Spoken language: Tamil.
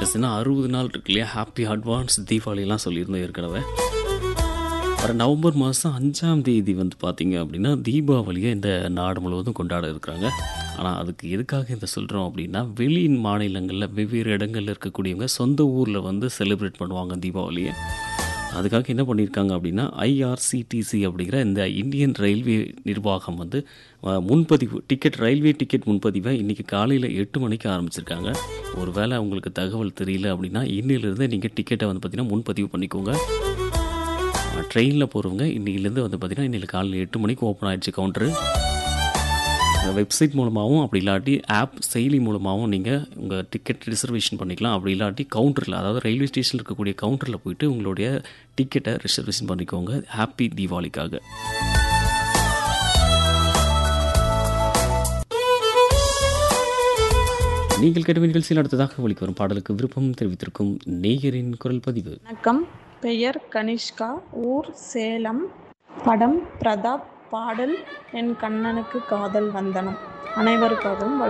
எஸ் இன்னும் அறுபது நாள் இருக்கு இல்லையா ஹாப்பி அட்வான்ஸ் தீபாவளிலாம் சொல்லியிருந்தோம் ஏற்கனவே வர நவம்பர் மாதம் அஞ்சாம் தேதி வந்து பார்த்தீங்க அப்படின்னா தீபாவளியை இந்த நாடு முழுவதும் கொண்டாட இருக்கிறாங்க ஆனால் அதுக்கு எதுக்காக இதை சொல்கிறோம் அப்படின்னா வெளி மாநிலங்களில் வெவ்வேறு இடங்களில் இருக்கக்கூடியவங்க சொந்த ஊரில் வந்து செலிப்ரேட் பண்ணுவாங்க தீபாவளியை அதுக்காக என்ன பண்ணியிருக்காங்க அப்படின்னா ஐஆர்சிடிசி அப்படிங்கிற இந்த இந்தியன் ரயில்வே நிர்வாகம் வந்து அஹ், முன்பதிவு டிக்கெட் ரயில்வே டிக்கெட் முன்பதிவை இன்றைக்கி காலையில் எட்டு மணிக்கு ஆரம்பிச்சிருக்காங்க ஒருவேளை உங்களுக்கு தகவல் தெரியல அப்படின்னா இன்னிலிருந்து நீங்கள் டிக்கெட்டை வந்து பார்த்திங்கன்னா முன்பதிவு பண்ணிக்கோங்க ட்ரெயினில் போகிறவங்க இன்னிலேருந்து வந்து பார்த்திங்கன்னா இன்னைக்கு காலையில் எட்டு மணிக்கு ஓப்பன் ஆயிடுச்சு கவுண்டரு வெப்சைட் மூலமாகவும் அப்படி இல்லாட்டி ஆப் செயலி மூலமாகவும் நீங்கள் உங்கள் டிக்கெட் ரிசர்வேஷன் பண்ணிக்கலாம் அப்படி இல்லாட்டி கவுண்டரில் அதாவது ரயில்வே ஸ்டேஷனில் இருக்கக்கூடிய கவுண்டரில் போயிட்டு உங்களுடைய டிக்கெட்டை ரிசர்வேஷன் பண்ணிக்கோங்க ஹாப்பி தீபாவளிக்காக நீங்கள் கேட்ட நிகழ்ச்சியில் அடுத்ததாக ஒலிக்கு வரும் பாடலுக்கு விருப்பம் தெரிவித்திருக்கும் நேயரின் குரல் பதிவு வணக்கம் பெயர் கனிஷ்கா ஊர் சேலம் படம் பிரதாப் பாடல் என் கண்ணனுக்கு காதல் வந்தனம் அனைவருக்காகவும்